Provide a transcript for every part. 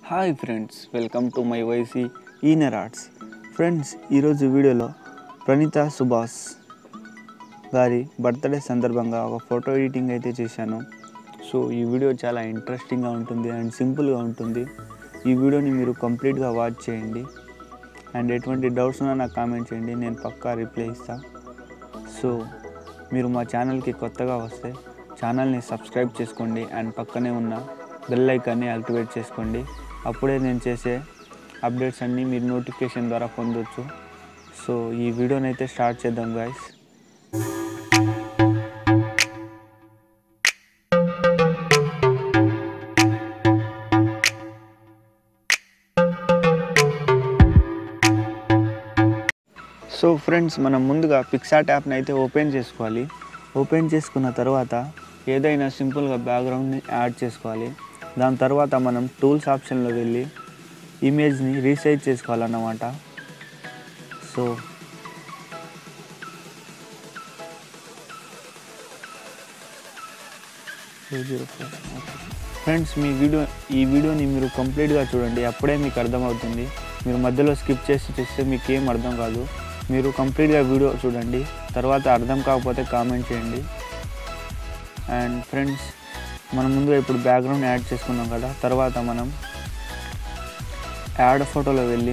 hi friends welcome to my YC Inner Arts friends ఈరోజు వీడియోలో ప్రణీత సుభాష్ గారి బర్త్డే సందర్భంగా ఒక ఫోటో ఎడిటింగ్ అయితే చేశాను సో ఈ వీడియో చాలా ఇంట్రెస్టింగ్గా ఉంటుంది అండ్ సింపుల్గా ఉంటుంది ఈ వీడియోని మీరు కంప్లీట్గా వాచ్ చేయండి అండ్ ఎటువంటి డౌట్స్ ఉన్నా నాకు కామెంట్ చేయండి నేను పక్కా రిప్లై ఇస్తాను సో మీరు మా ఛానల్కి కొత్తగా వస్తే ఛానల్ని సబ్స్క్రైబ్ చేసుకోండి అండ్ పక్కనే ఉన్న బెల్ ఐకాన్ని యాక్టివేట్ చేసుకోండి అప్పుడే నేను చేసే అప్డేట్స్ అన్నీ మీరు నోటిఫికేషన్ ద్వారా పొందొచ్చు సో ఈ వీడియోని అయితే స్టార్ట్ చేద్దాం గాయస్ సో ఫ్రెండ్స్ మనం ముందుగా పిక్సార్ట్ యాప్ని అయితే ఓపెన్ చేసుకోవాలి ఓపెన్ చేసుకున్న తర్వాత ఏదైనా సింపుల్గా బ్యాక్గ్రౌండ్ని యాడ్ చేసుకోవాలి దాని తర్వాత మనం టూల్స్ ఆప్షన్లో వెళ్ళి ఇమేజ్ని రీసైజ్ చేసుకోవాలన్నమాట సో ఫ్రెండ్స్ మీ వీడియో ఈ వీడియోని మీరు కంప్లీట్గా చూడండి అప్పుడే మీకు అర్థమవుతుంది మీరు మధ్యలో స్కిప్ చేసి చూస్తే మీకు ఏం అర్థం కాదు మీరు కంప్లీట్గా వీడియో చూడండి తర్వాత అర్థం కాకపోతే కామెంట్ చేయండి అండ్ ఫ్రెండ్స్ మనం ముందుగా ఇప్పుడు బ్యాక్గ్రౌండ్ యాడ్ చేసుకున్నాం కదా తర్వాత మనం యాడ్ ఫోటోలో వెళ్ళి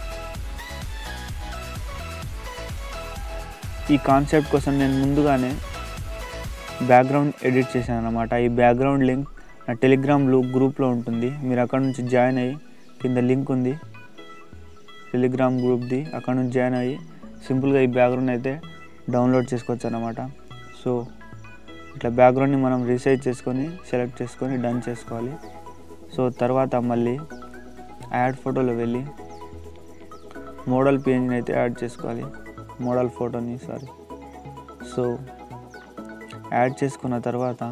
ఈ కాన్సెప్ట్ కోసం నేను ముందుగానే బ్యాక్గ్రౌండ్ ఎడిట్ చేశాను అనమాట ఈ బ్యాక్గ్రౌండ్ లింక్ నా టెలిగ్రామ్ గ్రూప్లో ఉంటుంది మీరు అక్కడ నుంచి జాయిన్ అయ్యి కింద లింక్ ఉంది టెలిగ్రామ్ గ్రూప్ది అక్కడ నుంచి జాయిన్ అయ్యి సింపుల్గా ఈ బ్యాక్గ్రౌండ్ అయితే డౌన్లోడ్ చేసుకోవచ్చు అనమాట సో ఇట్లా బ్యాక్గ్రౌండ్ని మనం రీసైజ్ చేసుకొని సెలెక్ట్ చేసుకొని డన్ చేసుకోవాలి సో తర్వాత మళ్ళీ యాడ్ ఫోటోలో వెళ్ళి మోడల్ పేజ్ని అయితే యాడ్ చేసుకోవాలి మోడల్ ఫోటోని సారీ సో యాడ్ చేసుకున్న తర్వాత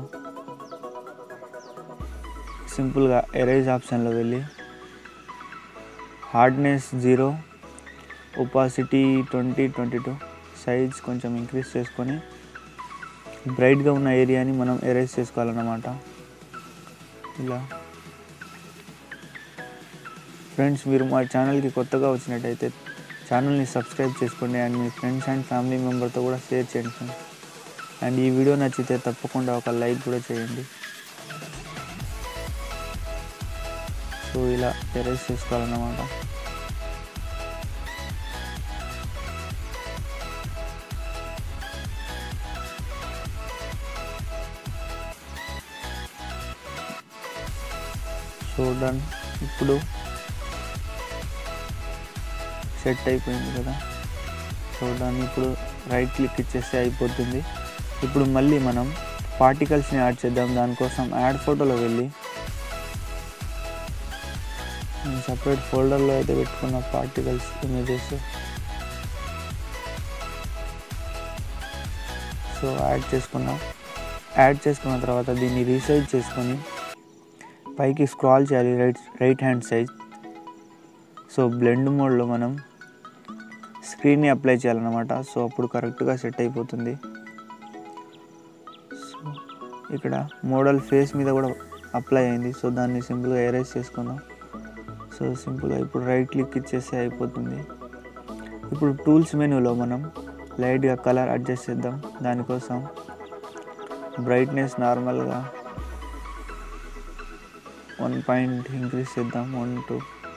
సింపుల్గా ఎరేజ్ ఆప్షన్లో వెళ్ళి hardness zero opacity twenty twenty two size కొంచెం ఇంక్రీజ్ చేసుకొని బ్రైట్గా ఉన్న ఏరియాని మనం ఎరేజ్ చేసుకోవాలన్నమాట ఇలా ఫ్రెండ్స్ మీరు మా ఛానల్కి కొత్తగా వచ్చినట్టయితే ఛానల్ని సబ్స్క్రైబ్ చేసుకోండి అండ్ మీ ఫ్రెండ్స్ అండ్ ఫ్యామిలీ మెంబర్తో కూడా షేర్ చేయండి ఫ్రెండ్స్ అండ్ ఈ వీడియో నచ్చితే తప్పకుండా ఒక లైక్ కూడా చేయండి సో ఇలా ఎరేజ్ చేసుకోవాలన్నమాట సో డన్ ఇప్పుడు సెట్ అయిపోయింది కదా సో దాన్ని ఇప్పుడు రైట్ క్లిక్ ఇచ్చేస్తే అయిపోతుంది ఇప్పుడు మళ్ళీ మనం పార్టికల్స్ని యాడ్ చేద్దాం దానికోసం యాడ్ ఫోటోలో వెళ్ళి నేను సపరేట్ ఫోల్డర్లో అయితే పెట్టుకున్న పార్టికల్స్ ఇమేజెస్ సో యాడ్ చేసుకున్నాం యాడ్ చేసుకున్న తర్వాత దీన్ని రీసైజ్ చేసుకొని పైకి స్క్రాల్ చేయాలి right right hand size so blend మోడ్లో మనం స్క్రీన్ని అప్లై చేయాలన్నమాట సో అప్పుడు కరెక్ట్గా సెట్ అయిపోతుంది సో ఇక్కడ మోడల్ ఫేస్ మీద కూడా అప్లై అయింది సో దాన్ని సింపుల్గా ఎరేజ్ చేసుకుందాం సో సింపుల్గా ఇప్పుడు రైట్ క్లిక్ ఇచ్చేస్తే అయిపోతుంది ఇప్పుడు టూల్స్ మెనూలో మనం లైట్గా కలర్ అడ్జస్ట్ చేద్దాం దానికోసం బ్రైట్నెస్ నార్మల్గా వన్ పాయింట్ ఇంక్రీజ్ చేద్దాం వన్ టూ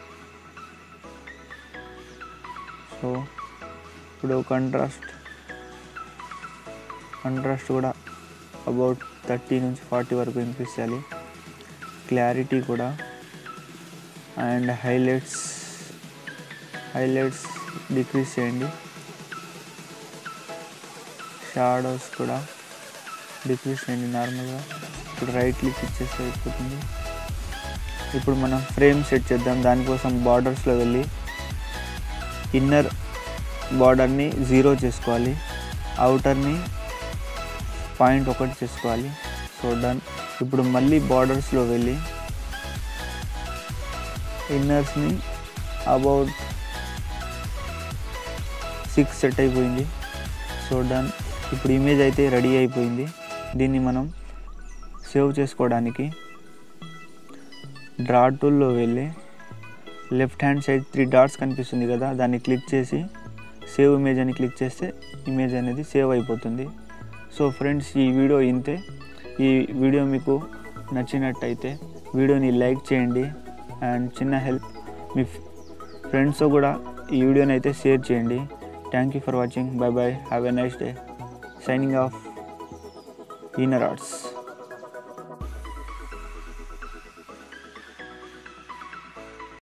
సో ఇప్పుడు కంట్రాస్ట్ కంట్రాస్ట్ కూడా అబౌట్ థర్టీ నుంచి ఫార్టీ వరకు ఇంక్రీజ్ చేయాలి క్లారిటీ కూడా అండ్ హైలైట్స్ హైలైట్స్ డిక్రీజ్ చేయండి షాడోస్ కూడా డిక్రీజ్ చేయండి నార్మల్గా ఇప్పుడు రైట్ క్లిక్ ఇచ్చేస్తే అయిపోతుంది ఇప్పుడు మనం ఫ్రేమ్ సెట్ చేద్దాం దానికోసం బార్డర్స్లో వెళ్ళి ఇన్నర్ బార్డర్ని జీరో చేసుకోవాలి అవుటర్ని పాయింట్ ఒకటి చేసుకోవాలి సో డన్ ఇప్పుడు మళ్ళీ బార్డర్స్లో వెళ్ళి ఇన్నర్స్ని అబౌట్ సిక్స్ సెట్ అయిపోయింది సో డన్ ఇప్పుడు ఇమేజ్ అయితే రెడీ అయిపోయింది దీన్ని మనం సేవ్ చేసుకోవడానికి డ్రా టూల్లో వెళ్ళి left hand side three dots కనిపిస్తుంది కదా దాన్ని క్లిక్ చేసి సేవ్ ఇమేజ్ అని క్లిక్ చేస్తే ఇమేజ్ అనేది సేవ్ అయిపోతుంది సో ఫ్రెండ్స్ ఈ వీడియో ఇంతే ఈ వీడియో మీకు నచ్చినట్టయితే వీడియోని లైక్ చేయండి అండ్ చిన్న హెల్ప్ మీ ఫ్రెండ్స్తో కూడా ఈ వీడియోని అయితే షేర్ చేయండి thank you for watching bye bye have a nice day signing off Inner arts